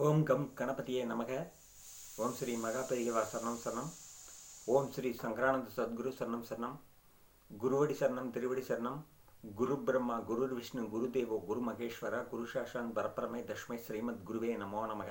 ஓம் come கணபதியே நமக ஓம் ஸ்ரீ மகாபெரிகவா சரணம் சரணம் ஓம் ஸ்ரீ சங்கரானந்த சத்குரு சரணம் சரணம் குருவடி சரணம் திருவடி சரணம் குரு பிரம்மா குரு விஷ்ணு குரு தேவோ குரு மகேஸ்வர குரு சாஷான் பரப்பரமே தஷ்மை ஸ்ரீமத் குருவே நமோ நமக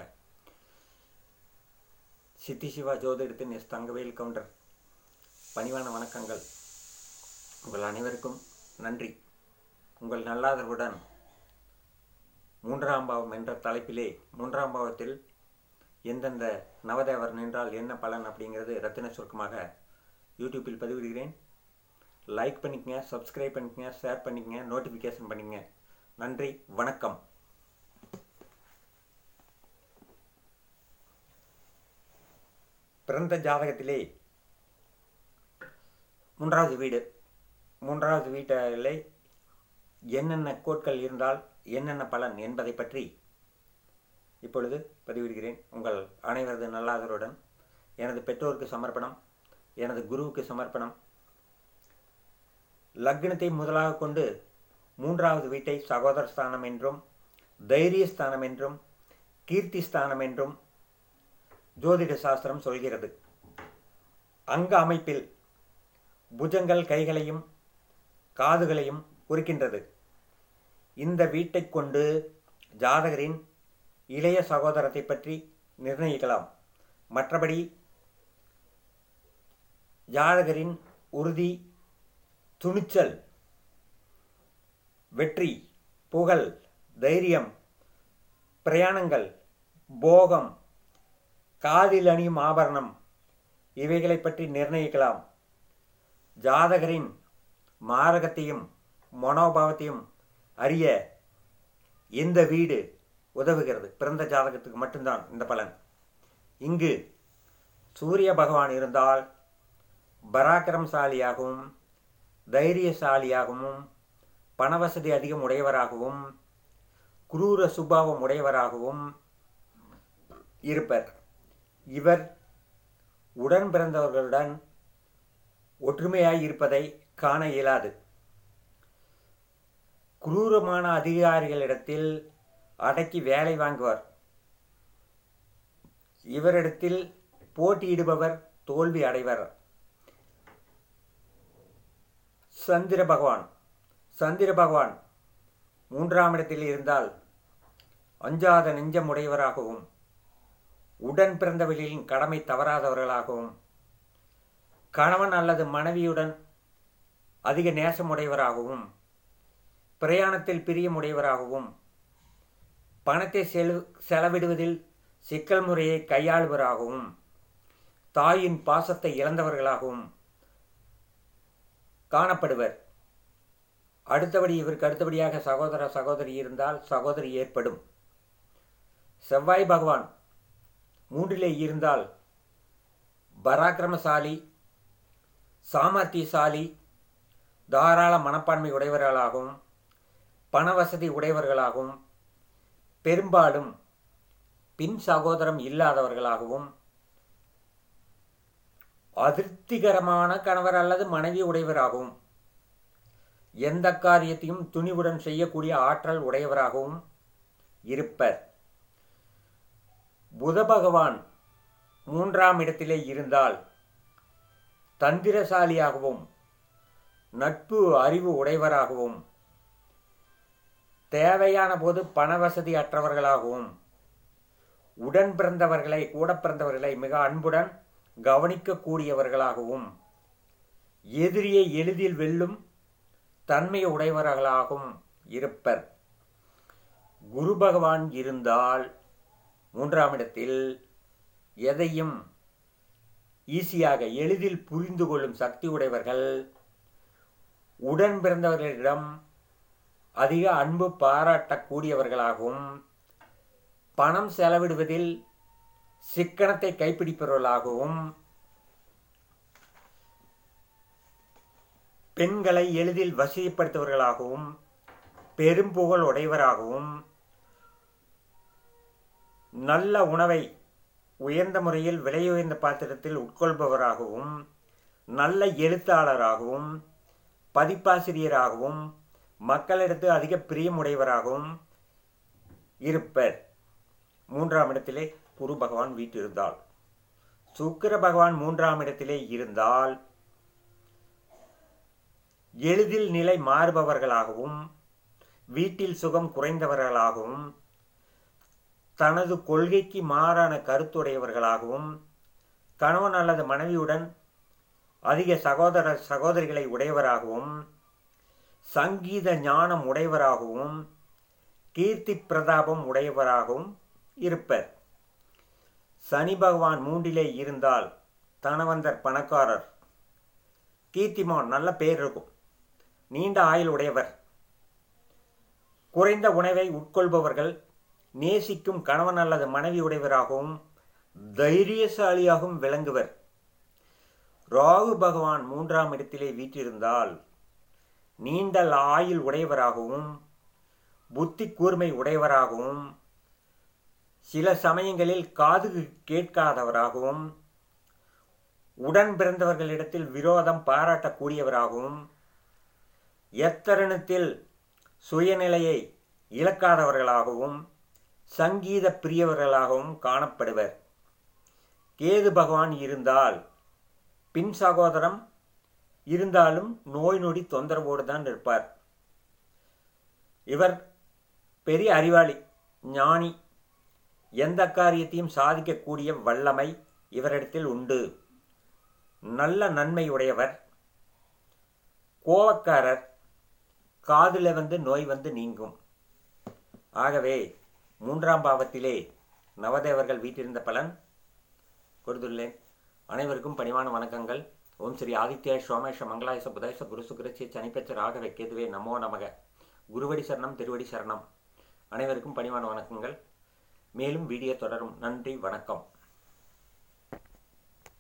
சித்தி சிவா ஜோதிடத்தின் எஸ் தங்கவேல் கவுண்டர் பணிவான வணக்கங்கள் உங்கள் அனைவருக்கும் நன்றி உங்கள் நல்லாதரவுடன் மூன்றாம் பாவம் என்ற தலைப்பிலே மூன்றாம் பாவத்தில் எந்தெந்த நவதேவர் நின்றால் என்ன பலன் அப்படிங்கிறது ரத்தின சுருக்கமாக யூடியூப்பில் பதிவிடுகிறேன் லைக் பண்ணிக்கங்க சப்ஸ்கிரைப் பண்ணிக்கங்க ஷேர் பண்ணிக்கங்க நோட்டிஃபிகேஷன் பண்ணிக்கங்க நன்றி வணக்கம் பிறந்த ஜாதகத்திலே மூன்றாவது வீடு மூன்றாவது வீட்டிலே என்னென்ன கோட்கள் இருந்தால் என்னென்ன பலன் என்பதை பற்றி இப்பொழுது பதிவிடுகிறேன் உங்கள் அனைவரது நல்லாதருடன் எனது பெற்றோருக்கு சமர்ப்பணம் எனது குருவுக்கு சமர்ப்பணம் லக்னத்தை முதலாக கொண்டு மூன்றாவது வீட்டை சகோதர ஸ்தானம் என்றும் தைரிய ஸ்தானம் என்றும் கீர்த்தி ஸ்தானம் என்றும் ஜோதிட சாஸ்திரம் சொல்கிறது அங்க அமைப்பில் புஜங்கள் கைகளையும் காதுகளையும் குறிக்கின்றது இந்த வீட்டை கொண்டு ஜாதகரின் இளைய சகோதரத்தை பற்றி நிர்ணயிக்கலாம் மற்றபடி ஜாதகரின் உறுதி துணிச்சல் வெற்றி புகழ் தைரியம் பிரயாணங்கள் போகம் காதில் அணியும் ஆபரணம் இவைகளை பற்றி நிர்ணயிக்கலாம் ஜாதகரின் மாரகத்தையும் மனோபாவத்தையும் அறிய இந்த வீடு உதவுகிறது பிறந்த ஜாதகத்துக்கு மட்டும்தான் இந்த பலன் இங்கு சூரிய பகவான் இருந்தால் பராக்கிரமசாலியாகவும் தைரியசாலியாகவும் பணவசதி அதிகம் உடையவராகவும் குரூர சுபாவம் உடையவராகவும் இருப்பர் இவர் உடன் பிறந்தவர்களுடன் ஒற்றுமையாய் இருப்பதை காண இயலாது குரூரமான அதிகாரிகளிடத்தில் அடக்கி வேலை வாங்குவார் இவரிடத்தில் போட்டியிடுபவர் தோல்வி அடைவர் சந்திர பகவான் சந்திர பகவான் மூன்றாம் இடத்தில் இருந்தால் அஞ்சாத நெஞ்சம் உடையவராகவும் உடன் பிறந்தவர்களின் கடமை தவறாதவர்களாகவும் கணவன் அல்லது மனைவியுடன் அதிக நேசமுடையவராகவும் பிரயாணத்தில் பிரியமுடையவராகவும் பணத்தை செலு செலவிடுவதில் சிக்கல் முறையை கையாளுவராகவும் தாயின் பாசத்தை இழந்தவர்களாகவும் காணப்படுவர் அடுத்தபடி இவருக்கு அடுத்தபடியாக சகோதர சகோதரி இருந்தால் சகோதரி ஏற்படும் செவ்வாய் பகவான் மூன்றிலே இருந்தால் பராக்கிரமசாலி சாமர்த்தியசாலி தாராள மனப்பான்மை உடையவர்களாகவும் பணவசதி உடையவர்களாகவும் பெரும்பாலும் பின் சகோதரம் இல்லாதவர்களாகவும் அதிருப்திகரமான கணவர் அல்லது மனைவி உடையவராகவும் எந்த காரியத்தையும் துணிவுடன் செய்யக்கூடிய ஆற்றல் உடையவராகவும் இருப்பர் புத பகவான் மூன்றாம் இடத்திலே இருந்தால் தந்திரசாலியாகவும் நட்பு அறிவு உடையவராகவும் தேவையான போது பணவசதி அற்றவர்களாகவும் உடன் பிறந்தவர்களை கூட பிறந்தவர்களை மிக அன்புடன் கவனிக்கக்கூடியவர்களாகவும் எதிரியை எளிதில் வெல்லும் தன்மை உடையவர்களாகவும் இருப்பர் குரு பகவான் இருந்தால் மூன்றாம் இடத்தில் எதையும் ஈஸியாக எளிதில் புரிந்து கொள்ளும் சக்தி உடையவர்கள் உடன் பிறந்தவர்களிடம் அதிக அன்பு பாராட்டக்கூடியவர்களாகவும் பணம் செலவிடுவதில் சிக்கனத்தை கைப்பிடிப்பவர்களாகவும் பெண்களை எளிதில் வசதிப்படுத்துவர்களாகவும் பெரும்புகழ் உடையவராகவும் நல்ல உணவை உயர்ந்த முறையில் விலையுயர்ந்த பாத்திரத்தில் உட்கொள்பவராகவும் நல்ல எழுத்தாளராகவும் பதிப்பாசிரியராகவும் மக்களிடத்து அதிக பிரியமுடையவராகவும் இருப்பர் மூன்றாம் இடத்திலே குரு பகவான் வீட்டிருந்தால் சுக்கிர பகவான் மூன்றாம் இடத்திலே இருந்தால் எளிதில் நிலை மாறுபவர்களாகவும் வீட்டில் சுகம் குறைந்தவர்களாகவும் தனது கொள்கைக்கு மாறான கருத்துடையவர்களாகவும் கணவன் அல்லது மனைவியுடன் அதிக சகோதர சகோதரிகளை உடையவராகவும் சங்கீத ஞானம் உடையவராகவும் கீர்த்தி பிரதாபம் உடையவராகவும் இருப்பர் சனி பகவான் மூன்றிலே இருந்தால் தனவந்தர் பணக்காரர் கீர்த்திமான் நல்ல பேர் இருக்கும் நீண்ட ஆயுள் உடையவர் குறைந்த உணவை உட்கொள்பவர்கள் நேசிக்கும் கணவன் அல்லது மனைவி உடையவராகவும் தைரியசாலியாகவும் விளங்குவர் ராகு பகவான் மூன்றாம் இடத்திலே வீற்றிருந்தால் நீண்ட ஆயுள் உடையவராகவும் புத்தி கூர்மை உடையவராகவும் சில சமயங்களில் காது கேட்காதவராகவும் உடன் பிறந்தவர்களிடத்தில் விரோதம் பாராட்டக்கூடியவராகவும் எத்தருணத்தில் சுயநிலையை இழக்காதவர்களாகவும் சங்கீத பிரியவர்களாகவும் காணப்படுவர் கேது பகவான் இருந்தால் பின் சகோதரம் இருந்தாலும் நோய் நொடி தொந்தரவோடு தான் இருப்பார் இவர் பெரிய அறிவாளி ஞானி எந்த காரியத்தையும் சாதிக்கக்கூடிய வல்லமை இவரிடத்தில் உண்டு நல்ல நன்மையுடையவர் கோவக்காரர் காதில் வந்து நோய் வந்து நீங்கும் ஆகவே மூன்றாம் பாவத்திலே நவதேவர்கள் வீட்டிருந்த பலன் கொடுத்துள்ளேன் அனைவருக்கும் பணிவான வணக்கங்கள் ஓம் ஸ்ரீ ஆதித்ய சோமேஷ மங்களாயச புதேச குரு சுக்கிரச்சி சனிப்பெச்ச ராகவே கேதுவே நமோ நமக குருவடி சரணம் திருவடி சரணம் அனைவருக்கும் பணிவான வணக்கங்கள் மேலும் வீடியோ தொடரும் நன்றி வணக்கம்